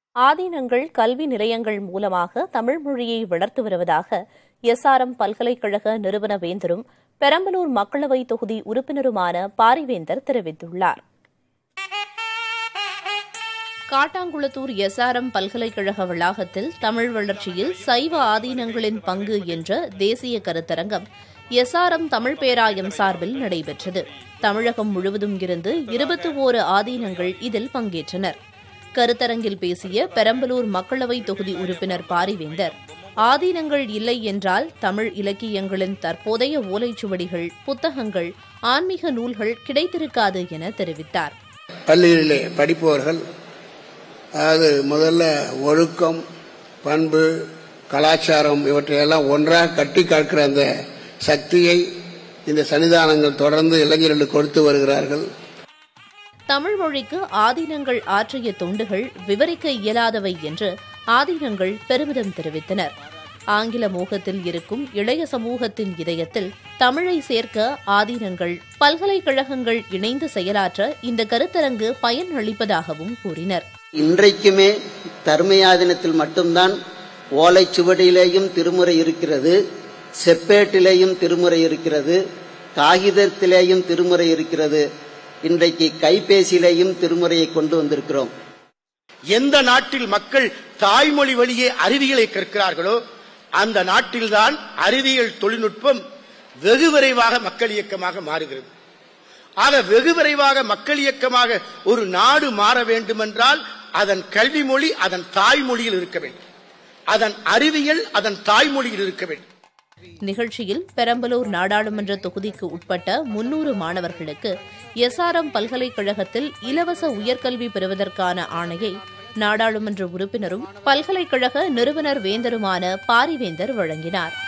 ஆதீனங்கள் கல்வி நிலையங்கள் மூலமாக தமிழ் மொழியை வளர்த்து வருவதாக எஸ்ஆர்எம் பல்கலைக்கழக நிறுவன வேந்தரும் பெரம்பலூர் மக்களவை தொகுதி உறுப்பினருமான பாரிவேந்தர் தெரிவித்துள்ளார் காட்டாங்குளத்தூர் எஸ்ஆர்எம் பல்கலைக்கழக வளாகத்தில் தமிழ் வளர்ச்சியில் சைவ ஆதீனங்களின் பங்கு என்ற தேசிய கருத்தரங்கம் எஸ்ஆர்எம் தமிழ் பேராயம் சார்பில் நடைபெற்றது தமிழகம் முழுவதும் இருந்து இருபத்தி ஓரு ஆதீனங்கள் இதில் பங்கேற்றனர் கருத்தரங்கில் பேசிய பெரம்பலூர் மக்களவை தொகுதி உறுப்பினர் பாரிவேந்தர் ஆதீனங்கள் இல்லை என்றால் தமிழ் இலக்கியங்களின் தற்போதைய ஓலைச்சுவடிகள் புத்தகங்கள் ஆன்மீக நூல்கள் கிடைத்திருக்காது என தெரிவித்தார் பள்ளிகளிலே படிப்பவர்கள் அதாவது முதல்ல ஒழுக்கம் பண்பு கலாச்சாரம் இவற்றையெல்லாம் ஒன்றாக கட்டி காக்கிற அந்த சக்தியை இந்த சன்னிதானங்கள் தொடர்ந்து இளைஞர்களுக்கு கொடுத்து வருகிறார்கள் தமிழ் மொழிக்கு ஆதீனங்கள் ஆற்றிய தொண்டுகள் விவரிக்க இயலாதவை என்று ஆதீனங்கள் பெருமிதம் தெரிவித்தனர் ஆங்கில மோகத்தில் இருக்கும் இளைய சமூகத்தின் இதயத்தில் தமிழை சேர்க்க ஆதீனங்கள் பல்கலைக்கழகங்கள் இணைந்து செயலாற்ற இந்த கருத்தரங்கு பயன் அளிப்பதாகவும் கூறினர் இன்றைக்குமே தர்மயாதனத்தில் மட்டும்தான் ஓலைச்சுவடியிலேயும் திருமுறை இருக்கிறது செப்பேட்டிலேயும் திருமுறை இருக்கிறது காகிதத்திலேயும் திருமுறை இருக்கிறது இன்றைக்கு கைபேசியிலேயும் திருமுறையை கொண்டு வந்திருக்கிறோம் எந்த நாட்டில் மக்கள் தாய்மொழி வழியே அறிவியலை கற்கிறார்களோ அந்த நாட்டில்தான் அறிவியல் தொழில்நுட்பம் வெகு விரைவாக மக்கள் இயக்கமாக மாறுகிறது ஆக வெகு விரைவாக மக்கள் இயக்கமாக ஒரு நாடு மாற வேண்டுமென்றால் அதன் கல்வி மொழி அதன் தாய்மொழியில் இருக்க வேண்டும் அதன் அறிவியல் அதன் தாய்மொழியில் இருக்க வேண்டும் நிகழ்ச்சியில் பெரம்பலூர் நாடாளுமன்ற தொகுதிக்கு உட்பட்ட முன்னூறு மாணவர்களுக்கு எஸ்ஆர்எம் பல்கலைக்கழகத்தில் இலவச உயர்கல்வி பெறுவதற்கான ஆணையை நாடாளுமன்ற உறுப்பினரும் பல்கலைக்கழக நிறுவனர் வேந்தருமான பாரிவேந்தர் வழங்கினார்